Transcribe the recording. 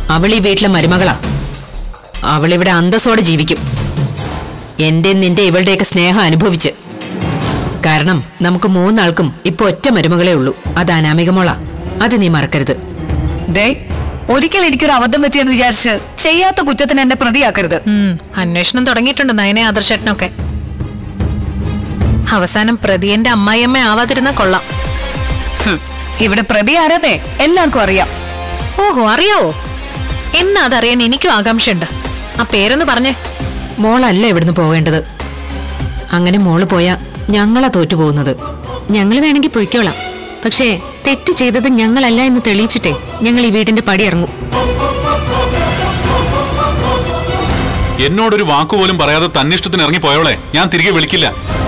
അവൾ ഈ വീട്ടിലെ മരുമകളാ അവളിവിടെ അന്തസ്സോടെ ജീവിക്കും എന്റെ നിന്റെ ഇവളുടെയൊക്കെ സ്നേഹം അനുഭവിച്ച് കാരണം നമുക്ക് മൂന്നാൾക്കും ഇപ്പൊ ഒറ്റ മരുമകളേ ഉള്ളൂ അത് അനാമികമോളാ അത് നീ മറക്കരുത് ദേ ഒരിക്കൽ എനിക്കൊരു അബദ്ധം പറ്റിയെന്ന് വിചാരിച്ച് ചെയ്യാത്ത കുറ്റത്തിന് എന്നെ പ്രതിയാക്കരുത് ഉം, അന്വേഷണം തുടങ്ങിയിട്ടുണ്ട് നയനെ ആദർശേട്ടനൊക്കെ അവസാനം പ്രതിയന്റെ അമ്മായിയമ്മ ആവാതിരുന്ന കൊള്ളാം ഹും, ഇവിടെ പ്രതി ആരാതെ എല്ലാവർക്കും അറിയാം ഓഹോ അറിയാവോ എന്നാ അതറിയാൻ എനിക്കും ആകാംക്ഷയുണ്ട് ആ പേരൊന്ന് പറഞ്ഞേ മോളല്ല ഇവിടുന്ന് പോകേണ്ടത് അങ്ങനെ മോള് പോയാ ഞങ്ങളാ തോറ്റു പോകുന്നത് ഞങ്ങൾ വേണമെങ്കിൽ പൊയ്ക്കോളാം പക്ഷേ തെറ്റ് ചെയ്തത് ഞങ്ങളല്ല എന്ന് തെളിയിച്ചിട്ടേ ഞങ്ങൾ ഈ വീടിന്റെ പടി ഇറങ്ങും എന്നോടൊരു വാക്കുപോലും പറയാതെ തന്നിഷ്ടത്തിന് ഇറങ്ങി പോയോളെ ഞാൻ തിരികെ വിളിക്കില്ല